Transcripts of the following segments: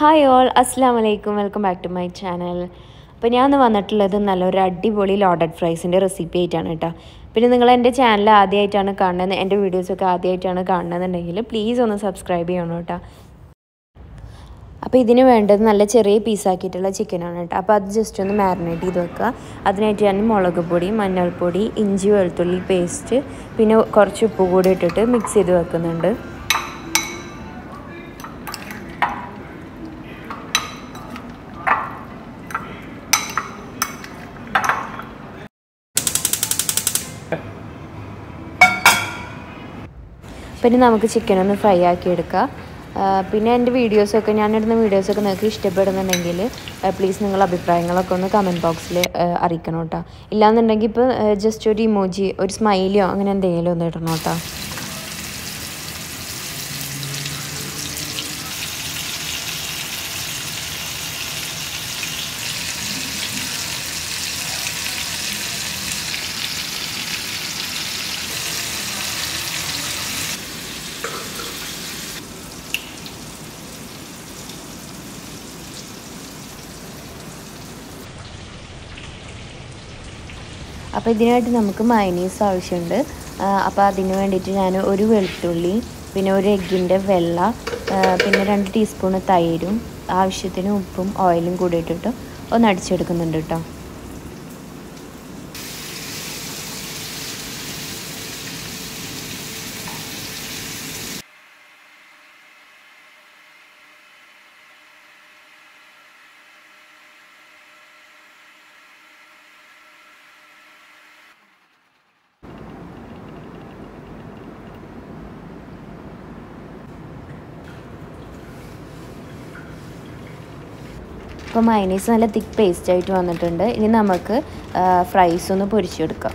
hi all അസ്സാം വലൈക്കും welcome back to my channel അപ്പോൾ ഞാൻ ഇന്ന് വന്നിട്ടുള്ളത് നല്ലൊരു അടിപൊളി ലോഡഡ് ഫ്രൈസിൻ്റെ റെസിപ്പി ആയിട്ടാണ് കേട്ടോ പിന്നെ നിങ്ങൾ എൻ്റെ ചാനൽ ആദ്യമായിട്ടാണ് കാണുന്നത് എൻ്റെ വീഡിയോസൊക്കെ ആദ്യമായിട്ടാണ് കാണുന്നതെന്നുണ്ടെങ്കിൽ പ്ലീസ് ഒന്ന് സബ്സ്ക്രൈബ് ചെയ്യണം കേട്ടോ അപ്പോൾ ഇതിന് വേണ്ടത് നല്ല ചെറിയ പീസാക്കിയിട്ടുള്ള ചിക്കനാണ് കേട്ടോ അപ്പോൾ അത് ജസ്റ്റ് ഒന്ന് മാരിനേറ്റ് ചെയ്ത് വെക്കുക അതിനായിട്ട് ഞാൻ മുളക് പൊടി മഞ്ഞൾപ്പൊടി ഇഞ്ചി വെളുത്തുള്ളി പേസ്റ്റ് പിന്നെ കുറച്ച് ഉപ്പ് കൂടി ഇട്ടിട്ട് മിക്സ് ചെയ്ത് വെക്കുന്നുണ്ട് പിന്നെ നമുക്ക് ചിക്കൻ ഒന്ന് ഫ്രൈ ആക്കി എടുക്കാം പിന്നെ എൻ്റെ വീഡിയോസൊക്കെ ഞാനിടുന്ന വീഡിയോസൊക്കെ നിങ്ങൾക്ക് ഇഷ്ടപ്പെടുന്നുണ്ടെങ്കിൽ പ്ലീസ് നിങ്ങൾ അഭിപ്രായങ്ങളൊക്കെ ഒന്ന് കമൻറ്റ് ബോക്സിൽ അറിയിക്കണം കേട്ടോ ഇല്ലാന്നുണ്ടെങ്കിൽ ഇപ്പോൾ ജസ്റ്റ് ഒരു ഇമോജി ഒരു സ്മൈലിയോ അങ്ങനെ എന്തെങ്കിലും ഒന്ന് ഇടണം കേട്ടോ അപ്പോൾ ഇതിനായിട്ട് നമുക്ക് മയനീസ് ആവശ്യമുണ്ട് അപ്പോൾ അതിന് വേണ്ടിയിട്ട് ഞാൻ ഒരു വെളുത്തുള്ളി പിന്നെ ഒരു എഗ്ഗിൻ്റെ വെള്ള പിന്നെ രണ്ട് ടീസ്പൂണ് തൈരും ആവശ്യത്തിന് ഉപ്പും ഓയിലും കൂടി ഇട്ടിട്ട് ഒന്ന് അടിച്ചെടുക്കുന്നുണ്ട് കേട്ടോ ഇപ്പോൾ മൈനീസ് നല്ല തിക്ക് പേസ്റ്റ് ആയിട്ട് വന്നിട്ടുണ്ട് ഇനി നമുക്ക് ഫ്രൈസ് ഒന്ന് പൊരിച്ചെടുക്കാം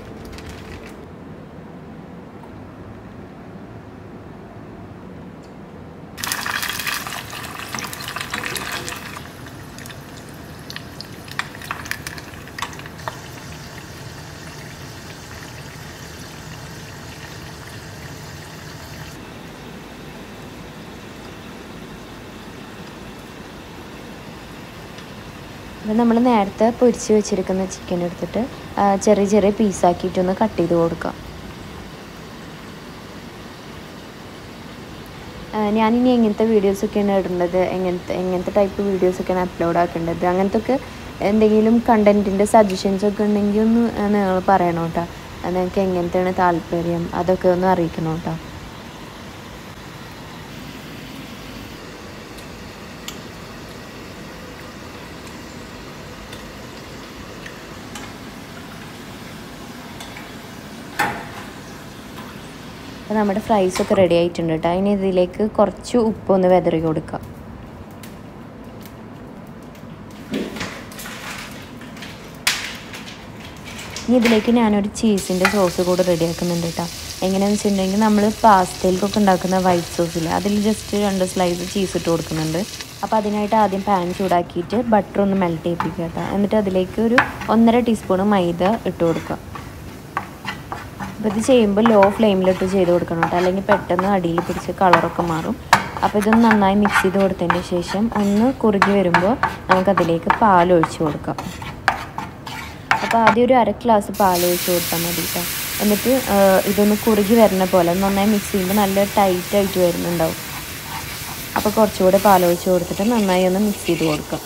അപ്പോൾ നമ്മൾ നേരത്തെ പൊരിച്ച് വെച്ചിരിക്കുന്ന ചിക്കൻ എടുത്തിട്ട് ചെറിയ ചെറിയ പീസാക്കിയിട്ടൊന്ന് കട്ട് ചെയ്ത് കൊടുക്കാം ഞാനിനി എങ്ങനത്തെ വീഡിയോസൊക്കെയാണ് ഇടേണ്ടത് എങ്ങനത്തെ എങ്ങനത്തെ ടൈപ്പ് വീഡിയോസൊക്കെയാണ് അപ്ലോഡ് ആക്കേണ്ടത് അങ്ങനത്തെ ഒക്കെ എന്തെങ്കിലും കണ്ടൻറ്റിൻ്റെ സജഷൻസ് ഒക്കെ ഉണ്ടെങ്കിൽ ഒന്ന് നിങ്ങൾ പറയണം കേട്ടോ നിങ്ങൾക്ക് എങ്ങനത്തെയാണ് താല്പര്യം അതൊക്കെ ഒന്ന് അറിയിക്കണം കേട്ടോ അപ്പോൾ നമ്മുടെ ഫ്രൈസൊക്കെ റെഡി ആയിട്ടുണ്ട് കേട്ടോ ഇനി ഇതിലേക്ക് കുറച്ച് ഉപ്പൊന്ന് വെതറി കൊടുക്കാം ഇനി ഇതിലേക്ക് ഞാനൊരു ചീസിൻ്റെ സോസ് കൂടെ റെഡിയാക്കുന്നുണ്ട് കേട്ടോ എങ്ങനെയാണെന്ന് വെച്ചിട്ടുണ്ടെങ്കിൽ നമ്മൾ പാസ്തയിലേക്കൊക്കെ ഉണ്ടാക്കുന്ന വൈറ്റ് സോസില്ല അതിൽ ജസ്റ്റ് രണ്ട് സ്ലൈസ് ചീസ് ഇട്ട് കൊടുക്കുന്നുണ്ട് അപ്പോൾ അതിനായിട്ട് ആദ്യം പാൻ ചൂടാക്കിയിട്ട് ബട്ടർ ഒന്ന് മെൽറ്റ് ചെയ്യിപ്പിക്കുക കേട്ടോ എന്നിട്ട് അതിലേക്ക് ഒരു ഒന്നര ടീസ്പൂൺ മൈദ ഇട്ട് കൊടുക്കുക അപ്പോൾ ഇത് ചെയ്യുമ്പോൾ ലോ ഫ്ലെയിമിലിട്ട് ചെയ്ത് കൊടുക്കണം കേട്ടോ അല്ലെങ്കിൽ പെട്ടെന്ന് അടിയിൽ പിടിച്ച് കളറൊക്കെ മാറും അപ്പോൾ ഇതൊന്ന് നന്നായി മിക്സ് ചെയ്ത് കൊടുത്തതിന് ശേഷം ഒന്ന് കുറുകി വരുമ്പോൾ നമുക്കതിലേക്ക് പാൽ ഒഴിച്ച് കൊടുക്കാം അപ്പോൾ ആദ്യം ഒരു അര ഗ്ലാസ് പാൽ ഒഴിച്ച് കൊടുത്താൽ മതി കേട്ടോ എന്നിട്ട് ഇതൊന്ന് കുറുകി വരുന്ന പോലെ നന്നായി മിക്സ് ചെയ്യുമ്പോൾ നല്ല ടൈറ്റായിട്ട് വരുന്നുണ്ടാവും അപ്പോൾ കുറച്ചുകൂടെ പാൽ ഒഴിച്ച് കൊടുത്തിട്ട് നന്നായി ഒന്ന് മിക്സ് ചെയ്ത് കൊടുക്കാം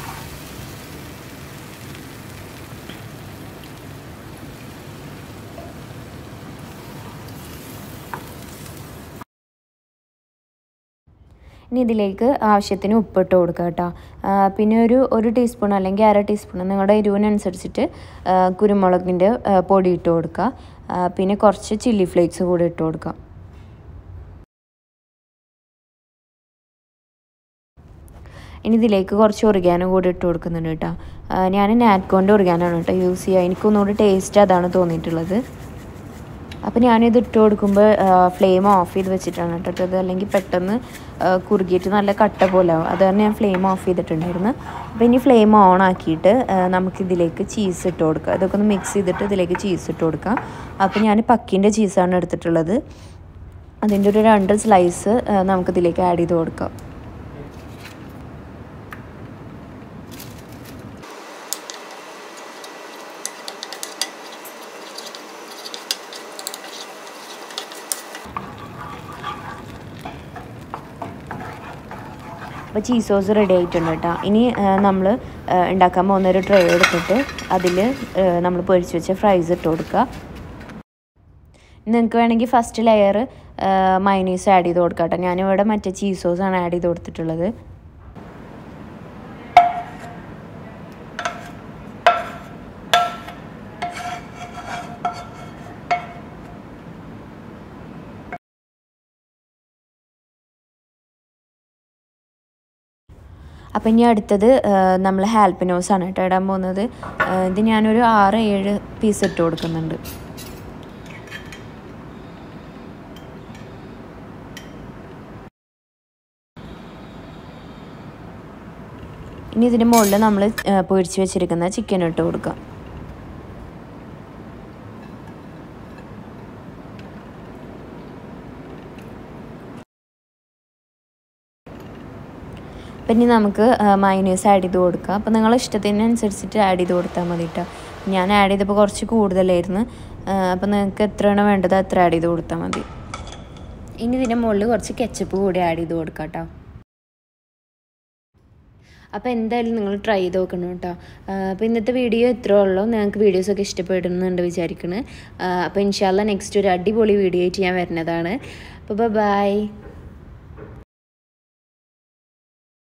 ഇനി ഇതിലേക്ക് ആവശ്യത്തിന് ഉപ്പിട്ട് കൊടുക്കുക കേട്ടോ പിന്നെ ഒരു ഒരു ടീസ്പൂൺ അല്ലെങ്കിൽ അര ടീസ്പൂൺ നിങ്ങളുടെ എരിവിനനുസരിച്ചിട്ട് കുരുമുളകിൻ്റെ പൊടി ഇട്ട് കൊടുക്കുക പിന്നെ കുറച്ച് ചില്ലി ഫ്ലേക്സ് കൂടി ഇട്ട് കൊടുക്കുക ഇനി ഇതിലേക്ക് കുറച്ച് ഒറിഗാനോ കൂടി ഇട്ട് കൊടുക്കുന്നുണ്ട് കേട്ടോ ഞാൻ നാറ്റ്കോൻ്റെ ഒറിഗാനാണ് കേട്ടോ യൂസ് ചെയ്യുക എനിക്കൊന്നുകൂടി ടേസ്റ്റ് അതാണ് തോന്നിയിട്ടുള്ളത് അപ്പോൾ ഞാനിത് ഇട്ട് കൊടുക്കുമ്പോൾ ഫ്ലെയിം ഓഫ് ചെയ്ത് വെച്ചിട്ടാണ് ഇട്ടിട്ടത് അല്ലെങ്കിൽ പെട്ടെന്ന് കുറുകിയിട്ട് നല്ല കട്ട പോലെ ആവും അത് കാരണം ഞാൻ ഫ്ലെയിം ഓഫ് ചെയ്തിട്ടുണ്ടായിരുന്നു അപ്പോൾ ഇനി ഫ്ലെയിം ഓൺ ആക്കിയിട്ട് നമുക്കിതിലേക്ക് ചീസ് ഇട്ട് കൊടുക്കുക ഇതൊക്കെ ഒന്ന് മിക്സ് ചെയ്തിട്ട് ഇതിലേക്ക് ചീസ് ഇട്ട് കൊടുക്കാം അപ്പോൾ ഞാൻ പക്കിൻ്റെ ചീസാണ് എടുത്തിട്ടുള്ളത് അതിൻ്റെ ഒരു രണ്ട് സ്ലൈസ് നമുക്കിതിലേക്ക് ആഡ് ചെയ്ത് കൊടുക്കാം അപ്പോൾ ചീസ് സോസ് റെഡി ആയിട്ടുണ്ട് കേട്ടോ ഇനി നമ്മൾ ഉണ്ടാക്കാൻ പോകുന്ന ഒരു ട്രേ എടുത്തിട്ട് അതിൽ നമ്മൾ പൊരിച്ച് വെച്ച ഫ്രൈസ് ഇട്ട് കൊടുക്കുക നിങ്ങൾക്ക് വേണമെങ്കിൽ ഫസ്റ്റ് ലെയർ മൈനീസ് ആഡ് ചെയ്ത് കൊടുക്കാം കേട്ടോ ഞാനിവിടെ മറ്റേ ചീസ് സോസാണ് ആഡ് ചെയ്ത് കൊടുത്തിട്ടുള്ളത് അപ്പം ഇനി അടുത്തത് നമ്മൾ ഹാൽപ്പിനോസാണ് കേട്ടോ ഇടാൻ പോകുന്നത് ഇത് ഞാനൊരു ആറ് ഏഴ് പീസ് ഇട്ട് കൊടുക്കുന്നുണ്ട് ഇനി ഇതിന് മുകളിൽ നമ്മൾ പൊരിച്ച് വെച്ചിരിക്കുന്ന ചിക്കൻ ഇട്ട് കൊടുക്കാം അപ്പം ഇനി നമുക്ക് മൈനേഴ്സ് ആഡ് ചെയ്ത് കൊടുക്കാം അപ്പോൾ നിങ്ങൾ ഇഷ്ടത്തിനനുസരിച്ചിട്ട് ആഡ് ചെയ്ത് കൊടുത്താൽ മതി കേട്ടോ ഞാൻ ആഡ് ചെയ്തപ്പോൾ കുറച്ച് കൂടുതലായിരുന്നു അപ്പോൾ നിങ്ങൾക്ക് എത്രയാണോ വേണ്ടത് അത്ര ആഡ് ചെയ്ത് കൊടുത്താൽ മതി ഇനി ഇതിൻ്റെ മുകളിൽ കുറച്ച് കെച്ചപ്പ് കൂടി ആഡ് ചെയ്ത് കൊടുക്കാം കേട്ടോ അപ്പോൾ എന്തായാലും നിങ്ങൾ ട്രൈ ചെയ്ത് നോക്കണം കേട്ടോ അപ്പോൾ ഇന്നത്തെ വീഡിയോ ഇത്രേ ഉള്ളൂ നിങ്ങൾക്ക് വീഡിയോസൊക്കെ ഇഷ്ടപ്പെടുന്നുണ്ട് വിചാരിക്കുന്നത് അപ്പോൾ ഇൻഷാല്ല നെക്സ്റ്റ് ഒരു അടിപൊളി വീഡിയോ ആയിട്ട് ഞാൻ വരുന്നതാണ് അപ്പോൾ ബൈ